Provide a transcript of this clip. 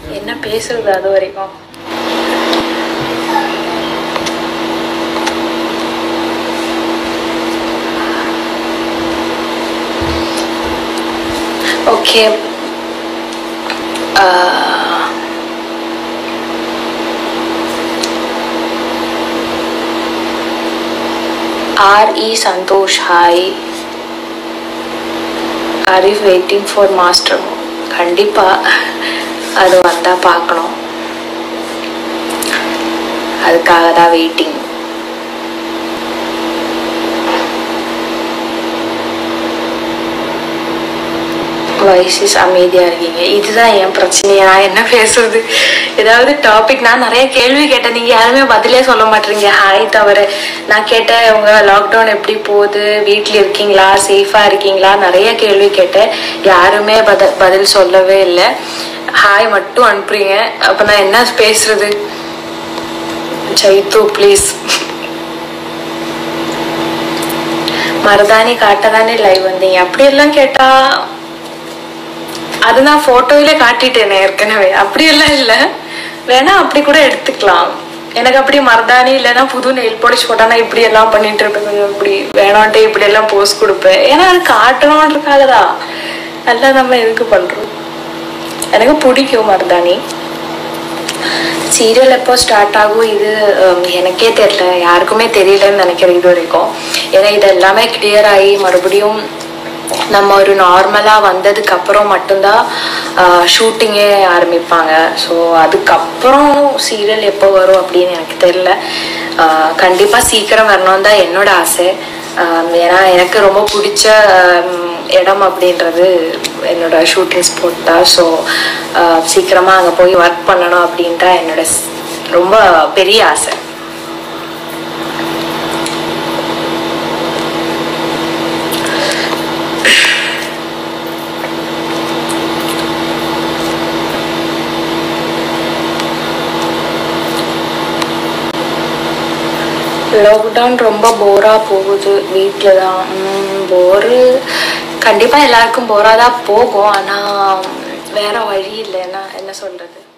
என்ன பேசுறது அது வரைக்கும் okay R E Santosh hi are you waiting for Master கண்டிப்பாக அது வந்தால் பார்க்கணும் அதுக்காக தான் வெயிட்டிங் வயசிஸ் அமைதியாக இருக்கீங்க இதுதான் என் பிரச்சனையா நான் என்ன பேசுறது ஏதாவது டாபிக் நான் நிறைய கேள்வி கேட்டேன் நீங்கள் யாருமே பதிலே சொல்ல மாட்டீங்க ஹாய் தவிர நான் கேட்டேன் உங்க லாக்டவுன் எப்படி போகுது வீட்டில் இருக்கீங்களா சேஃபாக இருக்கீங்களா நிறைய கேள்வி கேட்டேன் யாருமே பத பதில் சொல்லவே இல்லை ஹாய் மட்டும் அனுப்புறீங்க அப்போ நான் என்ன பேசுறது சைத்து ப்ளீஸ் மருதாணி காட்ட தானே லைவ் வந்தீங்க அப்படியெல்லாம் கேட்டா அது நான் போட்டோவிலே காட்டிட்டேனே ஏற்கனவே அப்படியெல்லாம் இல்லை வேணா அப்படி கூட எடுத்துக்கலாம் எனக்கு அப்படி மருதாணி இல்லைன்னா புது நெயில் பாலிஷ் போட்டா நான் இப்படி எல்லாம் பண்ணிட்டு இருப்பேன் கொஞ்சம் இப்படி வேணான்ட்டு இப்படி எல்லாம் போஸ் கொடுப்பேன் ஏன்னா அது காட்டணுன்றக்காக தான் நல்லா நம்ம எதுக்கு பண்றோம் எனக்கு பிடிக்கும் மருதாணி சீரியல் எப்போ ஸ்டார்ட் ஆகும் இது ஹம், எனக்கே தெரியல யாருக்குமே தெரியலன்னு நினைக்கிறேன் இது வரைக்கும் ஏன்னா இது எல்லாமே கிளியர் ஆகி மறுபடியும் நம்ம ஒரு நார்மலாக வந்ததுக்கு அப்புறம் மட்டும்தான் ஷூட்டிங்கே ஆரம்பிப்பாங்க ஸோ அதுக்கப்புறம் சீரியல் எப்போ வரும் அப்படின்னு எனக்கு தெரியல கண்டிப்பாக சீக்கிரம் வரணும் தான் என்னோட ஆசை ஆஹ் ஏன்னா எனக்கு ரொம்ப பிடிச்ச ஆம், இடம் அப்படின்றது என்னோட ஷூட்டிங் ஸ்பாட் தான் ஸோ சீக்கிரமாக அங்கே போய் ஒர்க் பண்ணணும் அப்படின்ற என்னோட ஸ்- ரொம்ப பெரிய ஆசை லாக்டவுன் ரொம்ப போராக போகுது வீட்டில் தான் போரு கண்டிப்பாக எல்லாருக்கும் போராக தான் போகும் ஆனால் வேற வழி இல்லைன்னா என்ன சொல்கிறது